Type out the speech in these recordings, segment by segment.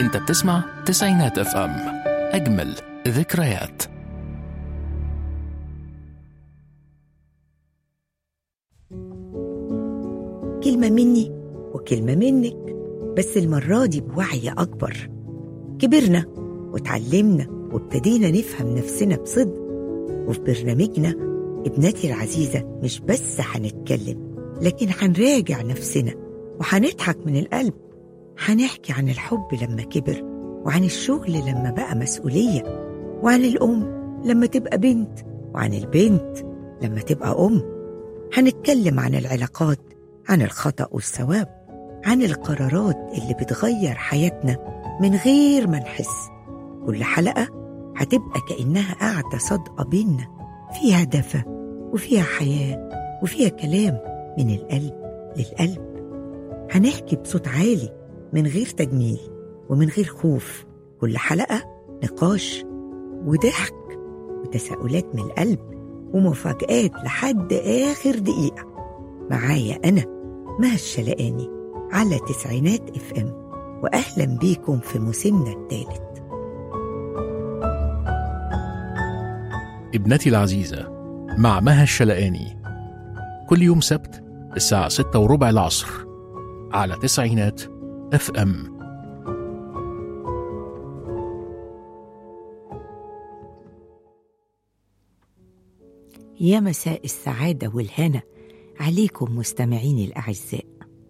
انت بتسمع تسعينات اف ام اجمل ذكريات كلمة مني وكلمة منك بس المرة دي بوعي أكبر كبرنا وتعلمنا وابتدينا نفهم نفسنا بصدق وفي برنامجنا ابنتي العزيزة مش بس هنتكلم لكن هنراجع نفسنا وهنضحك من القلب هنحكي عن الحب لما كبر وعن الشغل لما بقى مسؤولية وعن الأم لما تبقى بنت وعن البنت لما تبقى أم هنتكلم عن العلاقات عن الخطأ والثواب عن القرارات اللي بتغير حياتنا من غير ما نحس كل حلقة هتبقى كأنها قاعدة صادقة بينا فيها دفى وفيها حياة وفيها كلام من القلب للقلب هنحكي بصوت عالي من غير تجميل ومن غير خوف كل حلقة نقاش وضحك وتساؤلات من القلب ومفاجآت لحد آخر دقيقة معايا أنا مها الشلقاني على تسعينات اف ام وأهلا بيكم في موسمنا الثالث ابنتي العزيزة مع مها الشلقاني كل يوم سبت الساعة ستة وربع العصر على تسعينات اف ام يا مساء السعادة والهنا عليكم مستمعيني الأعزاء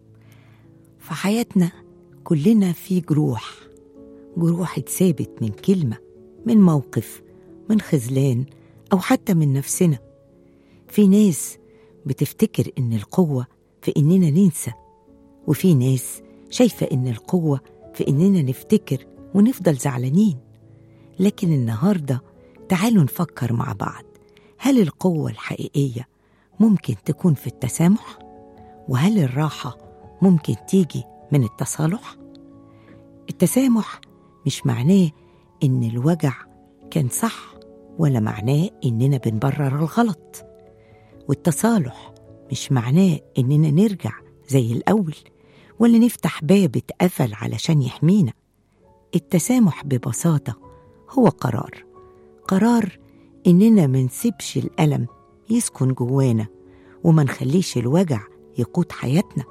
في حياتنا كلنا في جروح جروح اتثابت من كلمة من موقف من خذلان أو حتى من نفسنا في ناس بتفتكر إن القوة في إننا ننسى وفي ناس شايفة إن القوة في إننا نفتكر ونفضل زعلانين لكن النهاردة تعالوا نفكر مع بعض هل القوة الحقيقية ممكن تكون في التسامح؟ وهل الراحة ممكن تيجي من التصالح؟ التسامح مش معناه إن الوجع كان صح ولا معناه إننا بنبرر الغلط والتصالح مش معناه إننا نرجع زي الأول ولا نفتح باب اتقفل علشان يحمينا التسامح ببساطة هو قرار قرار إننا منسيبش الألم يسكن جوانا وما نخليش الوجع يقود حياتنا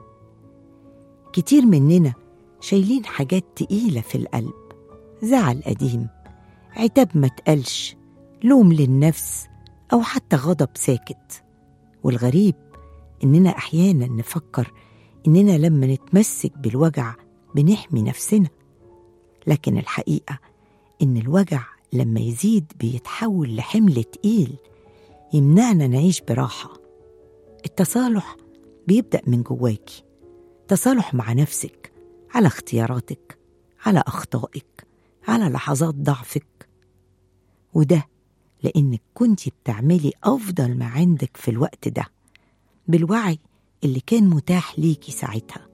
كتير مننا شايلين حاجات تقيلة في القلب زعل قديم عتاب ما تقلش لوم للنفس أو حتى غضب ساكت والغريب إننا أحيانا نفكر إننا لما نتمسك بالوجع بنحمي نفسنا لكن الحقيقة إن الوجع لما يزيد بيتحول لحمل تقيل يمنعنا نعيش براحة التصالح بيبدأ من جواكي تصالح مع نفسك على اختياراتك على أخطائك على لحظات ضعفك وده لأنك كنتي بتعملي أفضل ما عندك في الوقت ده بالوعي اللي كان متاح ليكي ساعتها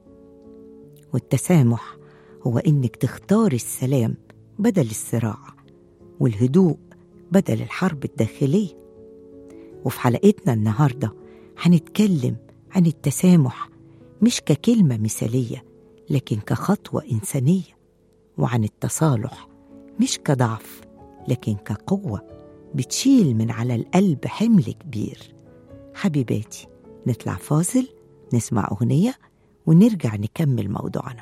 والتسامح هو إنك تختاري السلام بدل الصراع والهدوء بدل الحرب الداخلية وفي حلقتنا النهاردة هنتكلم عن التسامح مش ككلمة مثالية لكن كخطوة إنسانية وعن التصالح مش كضعف لكن كقوة بتشيل من على القلب حمل كبير حبيباتي نطلع فاصل نسمع أغنية ونرجع نكمل موضوعنا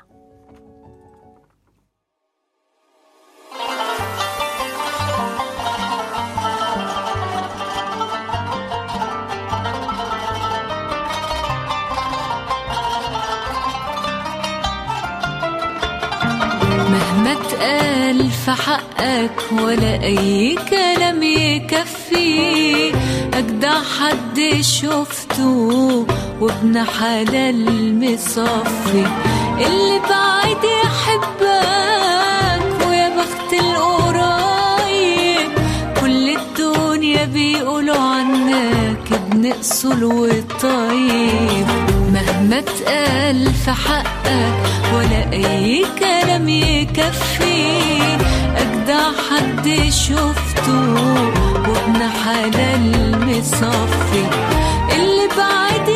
مهما اتقال في حقك ولا اي كلام يكفي اجدع حد شفته وابن حلال مصفي اللي بعيد يحبك ويا بخت القريب كل الدنيا بيقولوا عنك ابن اصول وطيب مهما اتقال في حقك ولا اي كلام يكفي اجدع حد شفته وابن حلال مصفي اللي بعيد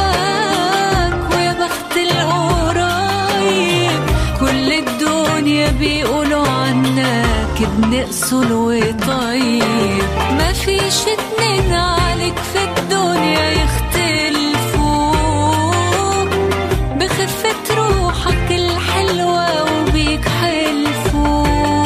يحبك ويا بخت القريب كل الدنيا نقصه الوطيب ما فيش اتنين عليك في الدنيا يختلفوا بخفة روحك الحلوة وبيك حلفوا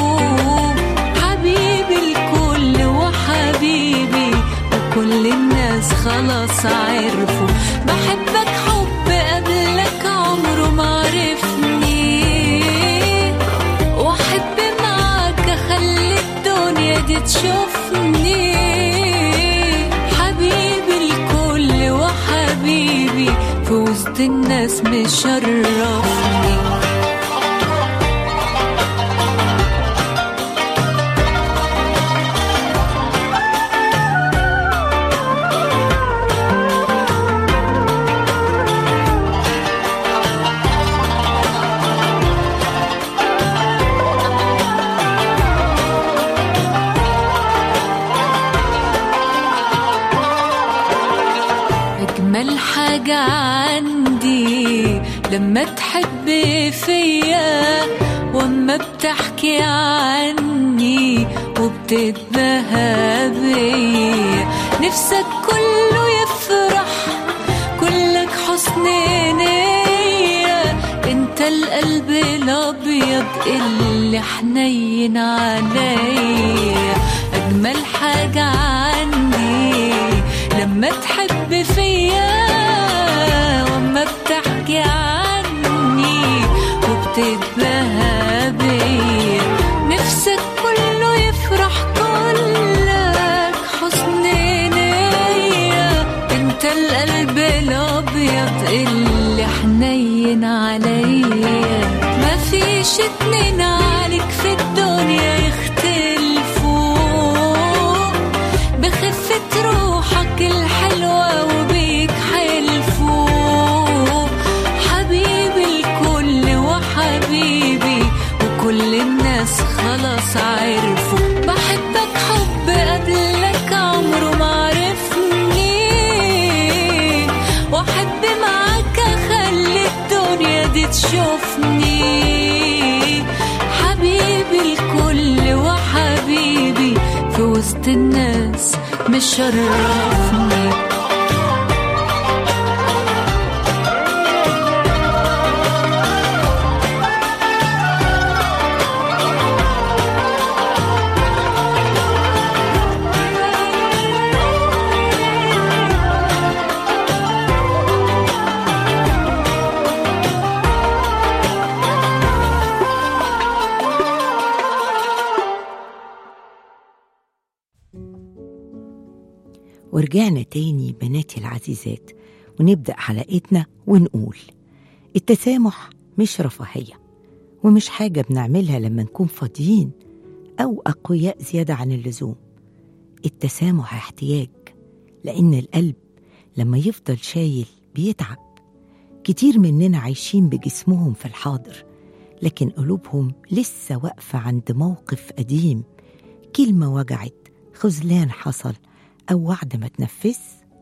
حبيبي الكل وحبيبي وكل الناس خلاص عرفوا بحبك حب قبلك عمره ما عرفني واحب معاك اخلي الدنيا دي تشوفني حبيبي الكل وحبيبي في وسط الناس مشرفني أجمل حاجة عندي لما تحب فيا وأما بتحكي عني وبتتباهى بيا نفسك كله يفرح كلك حسن نية انت القلب الأبيض اللي حنين عليا أجمل حاجة عندي لما تحب فيا وأما بتحكي عني وبتتباهى بيا نفسك كله يفرح كلك حسن نية انت القلب الابيض اللي حنين عليا ما فيش اتنين عليك في الدنيا يختلفوا بخفة روحك الحلوة وبيك حلفوا حبيبي الكل وحبيبي وكل الناس خلاص عرفوا بحبك حب قبلك عمره ما عرفني واحب معاك اخلي الدنيا دي تشوفني حبيبي الكل وحبيبي في وسط الناس مشرفني ورجعنا تاني بناتي العزيزات ونبدأ حلقتنا ونقول التسامح مش رفاهية ومش حاجة بنعملها لما نكون فاضيين أو أقوياء زيادة عن اللزوم التسامح احتياج لأن القلب لما يفضل شايل بيتعب كتير مننا عايشين بجسمهم في الحاضر لكن قلوبهم لسه واقفة عند موقف قديم كلمة وجعت خذلان حصل أو وعد ما تنفذ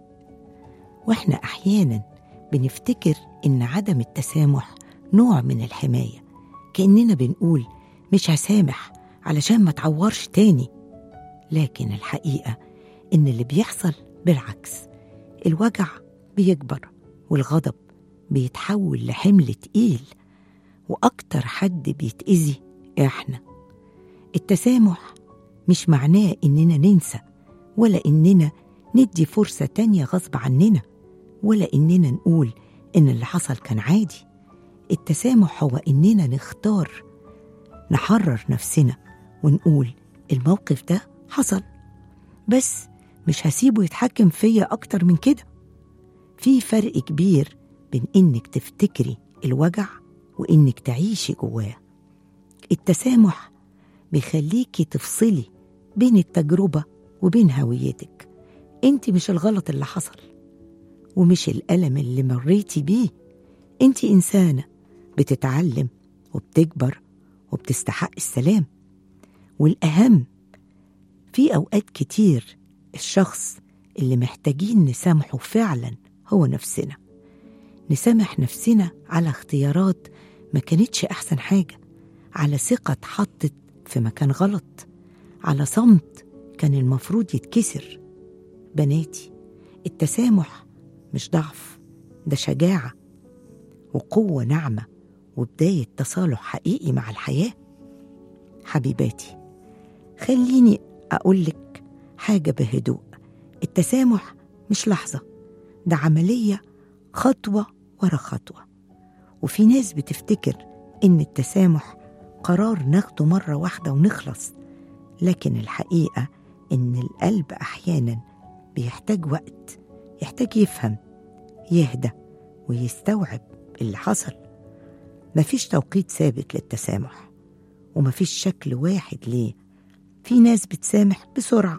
وإحنا أحيانا بنفتكر إن عدم التسامح نوع من الحماية كأننا بنقول مش هسامح علشان ما تعورش تاني لكن الحقيقة إن اللي بيحصل بالعكس الوجع بيكبر والغضب بيتحول لحمل تقيل وأكتر حد بيتأذي إحنا التسامح مش معناه إننا ننسى ولا إننا ندي فرصة تانية غصب عننا ولا إننا نقول إن اللي حصل كان عادي التسامح هو إننا نختار نحرر نفسنا ونقول الموقف ده حصل بس مش هسيبه يتحكم فيا أكتر من كده في فرق كبير بين إنك تفتكري الوجع وإنك تعيشي جواه التسامح بيخليكي تفصلي بين التجربة وبين هويتك انت مش الغلط اللي حصل ومش الألم اللي مريتي بيه انت إنسانة بتتعلم وبتكبر وبتستحق السلام والأهم في أوقات كتير الشخص اللي محتاجين نسامحه فعلا هو نفسنا نسامح نفسنا على اختيارات ما كانتش أحسن حاجة على ثقة اتحطت في مكان غلط على صمت كان المفروض يتكسر بناتي التسامح مش ضعف ده شجاعة وقوة ناعمة وبداية تصالح حقيقي مع الحياة حبيباتي خليني أقولك حاجة بهدوء التسامح مش لحظة ده عملية خطوة ورا خطوة وفي ناس بتفتكر إن التسامح قرار ناخده مرة واحدة ونخلص لكن الحقيقة إن القلب أحيانا بيحتاج وقت يحتاج يفهم يهدى ويستوعب اللي حصل مفيش توقيت ثابت للتسامح ومفيش شكل واحد ليه في ناس بتسامح بسرعة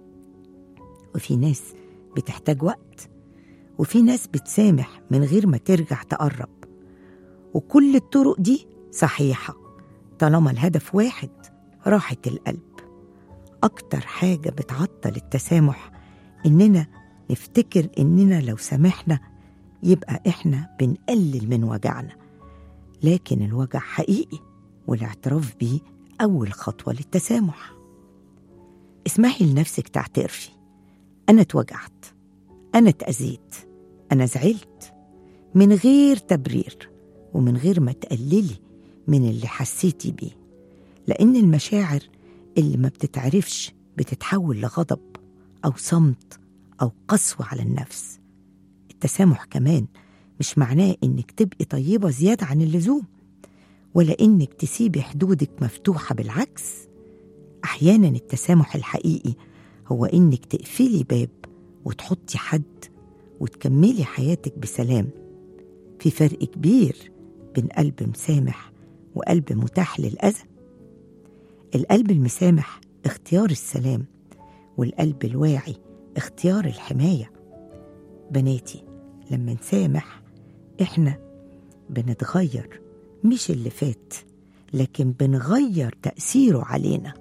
وفي ناس بتحتاج وقت وفي ناس بتسامح من غير ما ترجع تقرب وكل الطرق دي صحيحة طالما الهدف واحد راحة القلب أكتر حاجة بتعطل التسامح إننا نفتكر إننا لو سامحنا يبقى إحنا بنقلل من وجعنا لكن الوجع حقيقي والاعتراف بيه أول خطوة للتسامح اسمحي لنفسك تعترفي أنا اتوجعت أنا اتأذيت أنا زعلت من غير تبرير ومن غير ما تقللي من اللي حسيتي بيه لأن المشاعر اللي ما بتتعرفش بتتحول لغضب أو صمت أو قسوة على النفس التسامح كمان مش معناه إنك تبقي طيبة زيادة عن اللزوم ولا إنك تسيبي حدودك مفتوحة بالعكس أحيانا التسامح الحقيقي هو إنك تقفلي باب وتحطي حد وتكملي حياتك بسلام في فرق كبير بين قلب مسامح وقلب متاح للأذى القلب المسامح اختيار السلام والقلب الواعي اختيار الحماية بناتي لما نسامح احنا بنتغير مش اللي فات لكن بنغير تأثيره علينا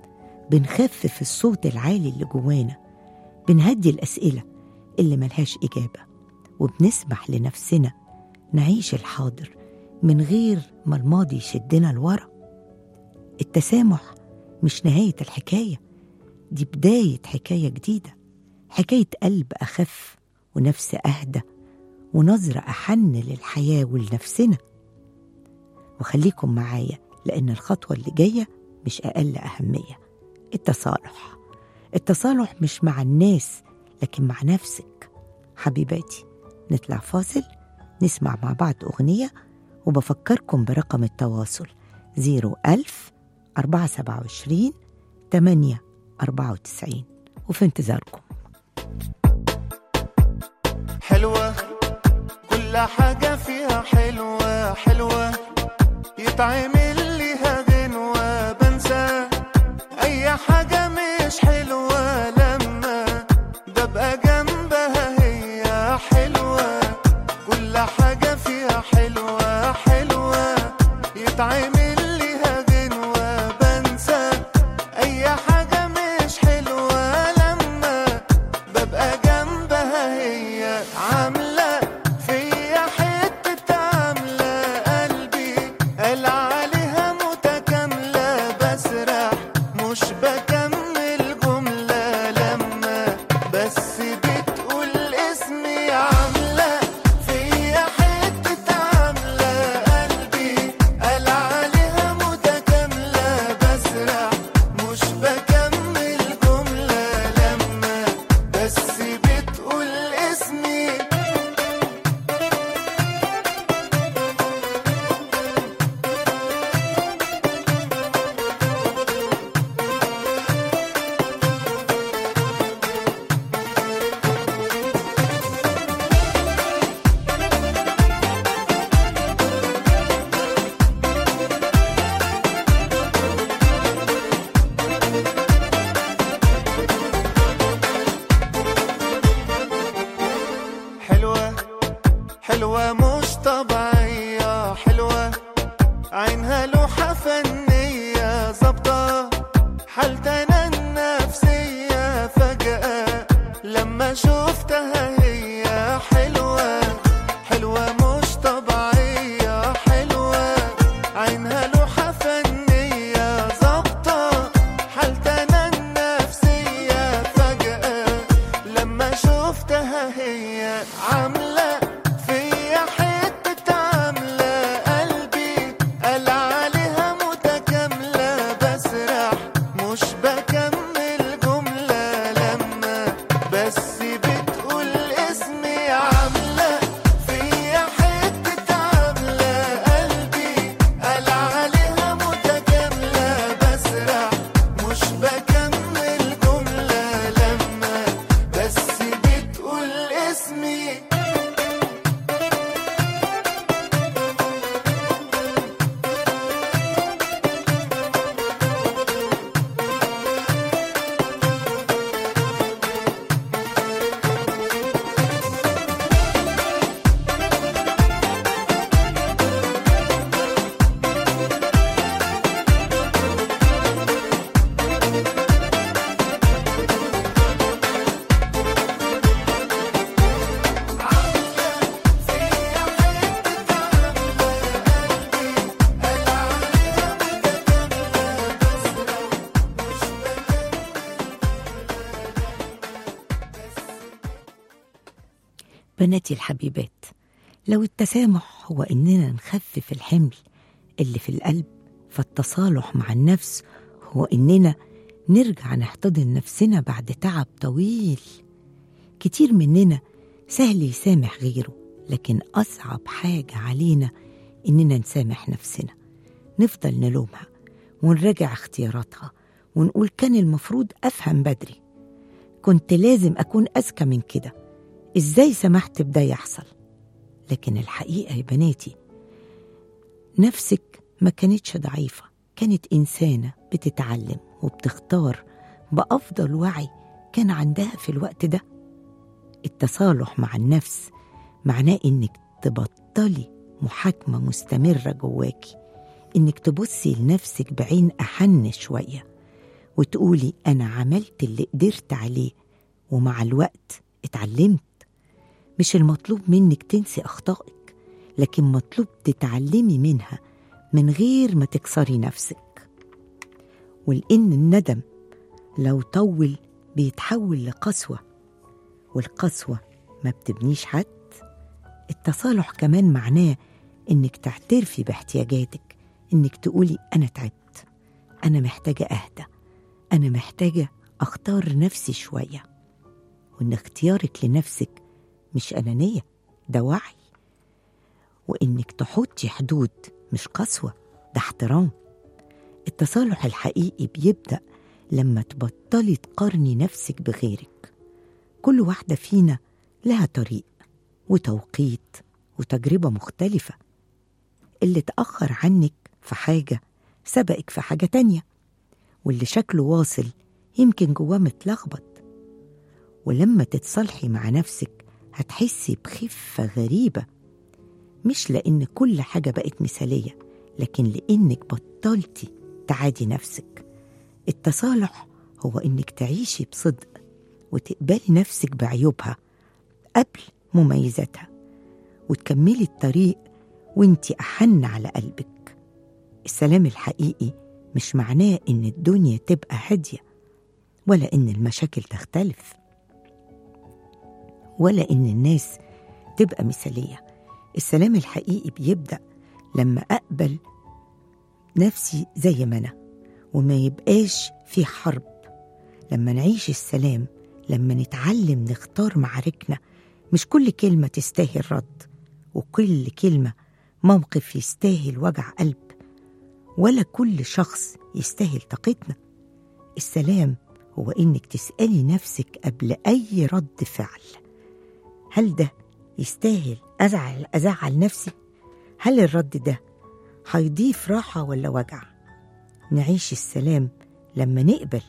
بنخفف الصوت العالي اللي جوانا بنهدي الأسئلة اللي ملهاش إجابة وبنسمح لنفسنا نعيش الحاضر من غير ما الماضي يشدنا لورا التسامح مش نهاية الحكاية دي بداية حكاية جديدة حكاية قلب أخف ونفس أهدى ونظرة أحن للحياة ولنفسنا وخليكم معايا لأن الخطوة اللي جاية مش أقل أهمية التصالح التصالح مش مع الناس لكن مع نفسك حبيباتي نطلع فاصل نسمع مع بعض أغنية وبفكركم برقم التواصل 01000 427 8 94 وفي انتظاركم حلوة كل حاجة فيها حلوة حلوة يتعمل ليها غنوة بنسى أي حاجة مش حلوة لما ببقى جنبها هي حلوة كل حاجة فيها حلوة حلوة يتعمل ليها غنوة بنسى أي حاجة مش حلوة لما ببقى جنبها هي عاملة فيا حتة عاملة قلبي قال عليها متكاملة بسرح مش بكمل جملة لما بس بتقول اسمي عاملة فيا حتة عاملة قلبي قال عليها متكاملة بسرح مش بكمل جملة لما بس بتقول اسمي حلوة حلوة مش طبيعية حلوة عينها لوحة فنية ظابطة حالتنا النفسية فجأة لما شفتها هي حلوة حلوة مش طبيعية حلوة عينها لوحة فنية ظابطة حالتنا بناتي الحبيبات لو التسامح هو إننا نخفف الحمل اللي في القلب فالتصالح مع النفس هو إننا نرجع نحتضن نفسنا بعد تعب طويل كتير مننا سهل يسامح غيره لكن أصعب حاجة علينا إننا نسامح نفسنا نفضل نلومها ونراجع اختياراتها ونقول كان المفروض أفهم بدري كنت لازم أكون أذكى من كده إزاي سمحت بده يحصل لكن الحقيقة يا بناتي نفسك ما كانتش ضعيفة كانت إنسانة بتتعلم وبتختار بأفضل وعي كان عندها في الوقت ده التصالح مع النفس معناه إنك تبطلي محاكمة مستمرة جواكي إنك تبصي لنفسك بعين أحن شوية وتقولي أنا عملت اللي قدرت عليه ومع الوقت اتعلمت مش المطلوب منك تنسي أخطائك لكن مطلوب تتعلمي منها من غير ما تكسري نفسك ولأن الندم لو طول بيتحول لقسوة والقسوة ما بتبنيش حد التصالح كمان معناه إنك تعترفي باحتياجاتك إنك تقولي أنا تعبت أنا محتاجة أهدى أنا محتاجة أختار نفسي شوية وإن اختيارك لنفسك مش أنانية ده وعي وإنك تحطي حدود مش قسوة ده احترام التصالح الحقيقي بيبدأ لما تبطلي تقارني نفسك بغيرك كل واحدة فينا لها طريق وتوقيت وتجربة مختلفة اللي تأخر عنك في حاجة سبقك في حاجة تانية واللي شكله واصل يمكن جواه متلخبط ولما تتصالحي مع نفسك هتحسي بخفة غريبة مش لأن كل حاجة بقت مثالية لكن لأنك بطلتي تعادي نفسك التصالح هو إنك تعيشي بصدق وتقبلي نفسك بعيوبها قبل مميزاتها وتكملي الطريق وانتي أحن على قلبك السلام الحقيقي مش معناه إن الدنيا تبقى هادية ولا إن المشاكل تختلف ولا إن الناس تبقى مثالية السلام الحقيقي بيبدأ لما أقبل نفسي زي ما أنا وما يبقاش في حرب لما نعيش السلام لما نتعلم نختار معاركنا مش كل كلمة تستاهل رد وكل كلمة موقف يستاهل وجع قلب ولا كل شخص يستاهل طاقتنا السلام هو إنك تسألي نفسك قبل أي رد فعل هل ده يستاهل أزعل أزعل نفسي؟ هل الرد ده هيضيف راحة ولا وجع؟ نعيش السلام لما نقبل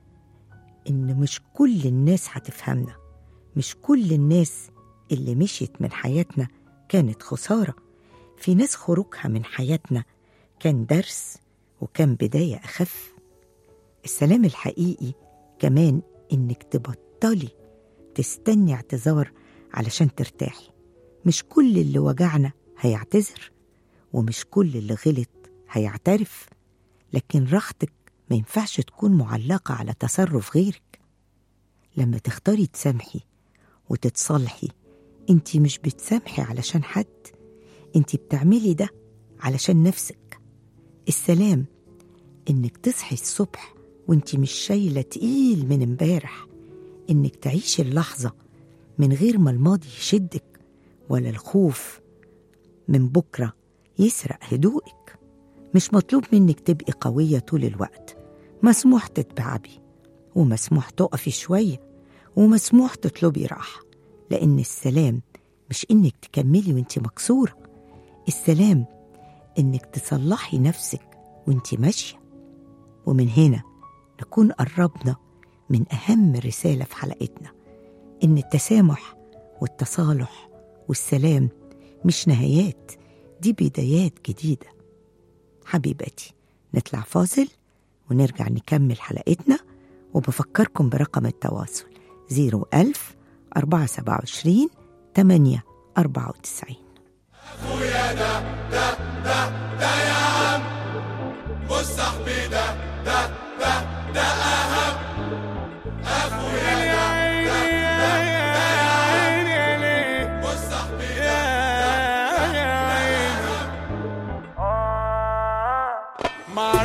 إن مش كل الناس هتفهمنا مش كل الناس اللي مشيت من حياتنا كانت خسارة في ناس خروجها من حياتنا كان درس وكان بداية أخف السلام الحقيقي كمان إنك تبطلي تستني اعتذار علشان ترتاحي مش كل اللي وجعنا هيعتذر ومش كل اللي غلط هيعترف لكن راحتك ما ينفعش تكون معلقة على تصرف غيرك لما تختاري تسامحي وتتصالحي انت مش بتسامحي علشان حد انت بتعملي ده علشان نفسك السلام انك تصحي الصبح وانت مش شايلة تقيل من امبارح انك تعيشي اللحظة من غير ما الماضي يشدك ولا الخوف من بكرة يسرق هدوءك مش مطلوب منك تبقي قوية طول الوقت مسموح تتبعبي ومسموح تقفي شوية ومسموح تطلبي راحة لأن السلام مش إنك تكملي وإنت مكسورة السلام إنك تصلحي نفسك وإنت ماشية ومن هنا نكون قربنا من أهم رسالة في حلقتنا إن التسامح والتصالح والسلام مش نهايات دي بدايات جديدة حبيباتي نطلع فاصل ونرجع نكمل حلقتنا وبفكركم برقم التواصل 01000 427 8 94 بص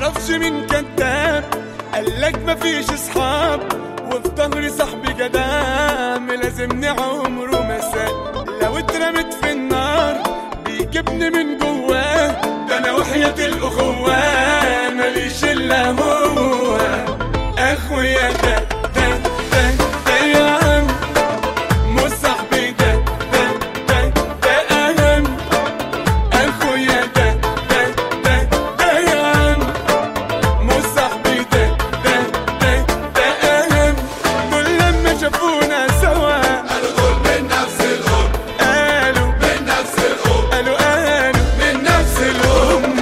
معرفش مين كذاب قالك مفيش اصحاب وفي ظهري صاحبي جدام لازمني عمره ما ساب لو اترمت في النار بيجيبني من جواه ده انا وحياة الاخوة ماليش الا هو اخويا ده ده ده ده يا عم مش صاحبي ده ده ده ده اهم اخويا ده ده ده ده يا عم مش صاحبي ده ده ده ده اهم دول لما شافونا سوا قالوا دول من نفس الام قالوا من نفس الام قالوا قالوا من نفس الام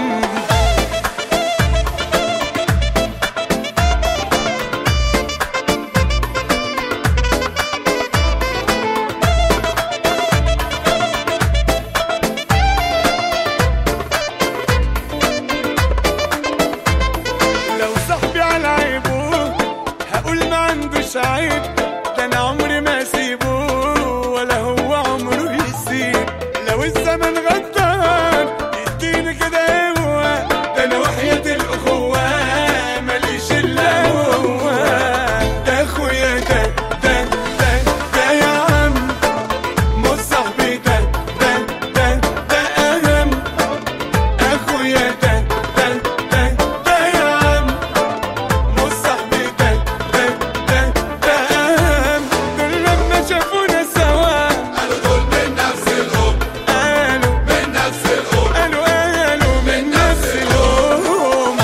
لو صاحبي على عيبه هقول ما عندوش عيب ده انا عمري ما اسيبه ولا هو عمره يسيب لو الزمن غدار يديني كده هو ده انا وحياة الاخوة ماليش الا هو ده اخويا ده ده ده ده يا عم مش صاحبي ده ده ده ده اهم اخويا ده ده ده ده يا عم مش صاحبي ده ده ده ده اهم دول لما شافونا سوا قالوا دول من نفس الام قالوا من نفس الام قالوا قالوا من نفس الام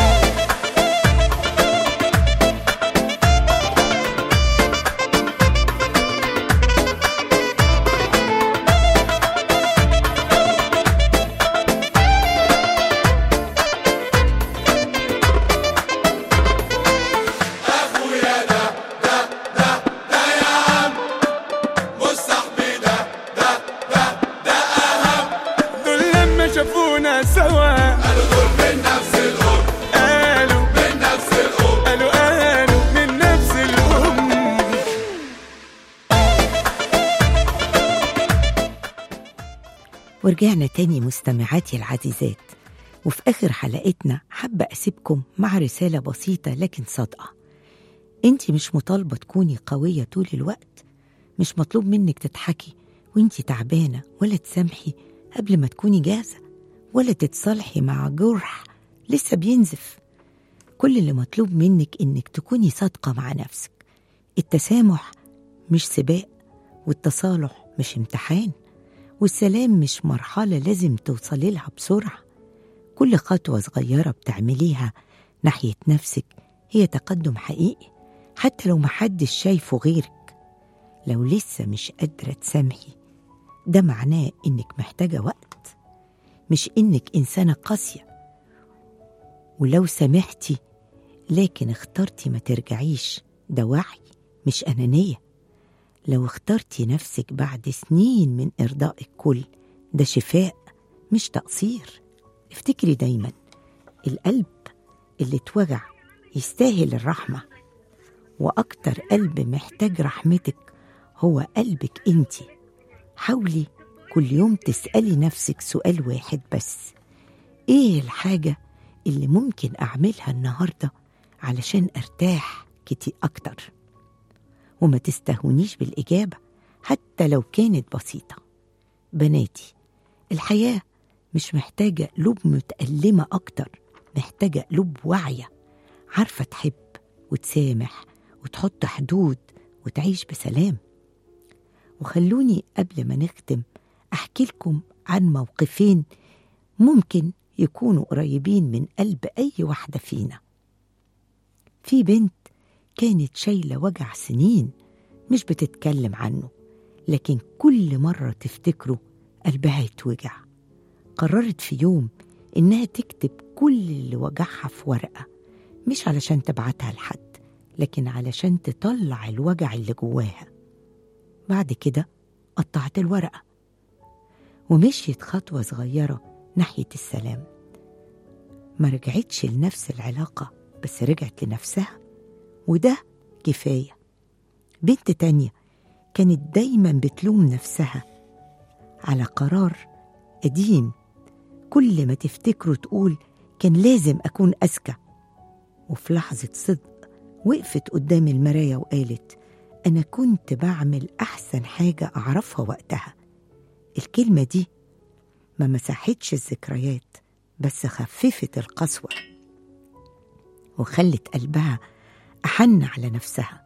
مش صاحبي ده ده ده ده اهم دول لما شافونا سوا قالوا دول من نفس الام قالوا من نفس الام قالوا قالوا من نفس الام ورجعنا تاني مستمعاتي العزيزات وفي آخر حلقتنا حابة أسيبكم مع رسالة بسيطة لكن صادقة أنت مش مطالبة تكوني قوية طول الوقت مش مطلوب منك تضحكي وانت تعبانة ولا تسامحي قبل ما تكوني جاهزة ولا تتصالحي مع جرح لسه بينزف كل اللي مطلوب منك إنك تكوني صادقة مع نفسك التسامح مش سباق والتصالح مش امتحان والسلام مش مرحلة لازم توصلي لها بسرعة كل خطوة صغيرة بتعمليها ناحية نفسك هي تقدم حقيقي حتى لو محدش شايفه غيرك لو لسه مش قادرة تسامحي ده معناه إنك محتاجة وقت مش إنك إنسانة قاسية ولو سامحتي لكن اخترتي ما ترجعيش ده وعي مش أنانية لو اخترتي نفسك بعد سنين من إرضاء الكل ده شفاء مش تقصير افتكري دايما القلب اللي اتوجع يستاهل الرحمة وأكتر قلب محتاج رحمتك هو قلبك انتي حاولي كل يوم تسألي نفسك سؤال واحد بس ايه الحاجة اللي ممكن أعملها النهاردة علشان أرتاح كتير أكتر وما تستهونيش بالإجابة حتى لو كانت بسيطة بناتي الحياة مش محتاجة قلوب متألمة أكتر محتاجة قلوب واعية عارفة تحب وتسامح وتحط حدود وتعيش بسلام وخلوني قبل ما نختم أحكي لكم عن موقفين ممكن يكونوا قريبين من قلب أي واحدة فينا في بنت كانت شايلة وجع سنين مش بتتكلم عنه لكن كل مرة تفتكره قلبها يتوجع قررت في يوم إنها تكتب كل اللي وجعها في ورقة مش علشان تبعتها لحد لكن علشان تطلع الوجع اللي جواها بعد كده قطعت الورقة ومشيت خطوة صغيرة ناحية السلام ما رجعتش لنفس العلاقة بس رجعت لنفسها وده كفاية بنت تانية كانت دايما بتلوم نفسها على قرار قديم كل ما تفتكره تقول كان لازم أكون أذكى وفي لحظة صدق وقفت قدام المراية وقالت أنا كنت بعمل أحسن حاجة أعرفها وقتها الكلمة دي ما مسحتش الذكريات بس خففت القسوة وخلت قلبها أحن على نفسها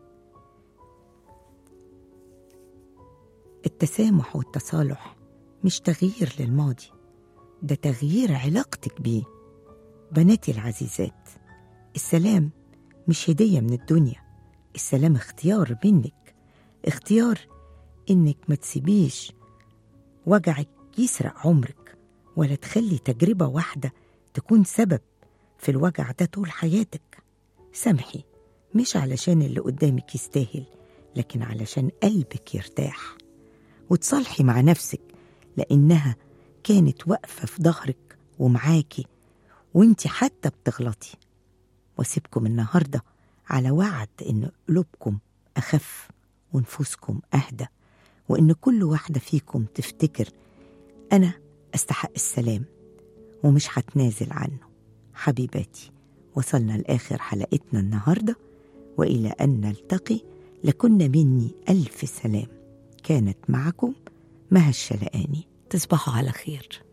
التسامح والتصالح مش تغيير للماضي ده تغيير علاقتك بيه بناتي العزيزات السلام مش هدية من الدنيا السلام اختيار منك اختيار انك ما تسيبيش وجعك يسرق عمرك ولا تخلي تجربة واحدة تكون سبب في الوجع ده طول حياتك سامحي مش علشان اللي قدامك يستاهل لكن علشان قلبك يرتاح وتصالحي مع نفسك لأنها كانت واقفة في ظهرك ومعاكي وانت حتى بتغلطي واسيبكم النهاردة على وعد إن قلوبكم أخف ونفوسكم أهدى وإن كل واحدة فيكم تفتكر أنا أستحق السلام ومش هتنازل عنه حبيباتي وصلنا لآخر حلقتنا النهاردة وإلى أن نلتقي لكن مني ألف سلام كانت معكم مها الشلقاني تصبحوا على خير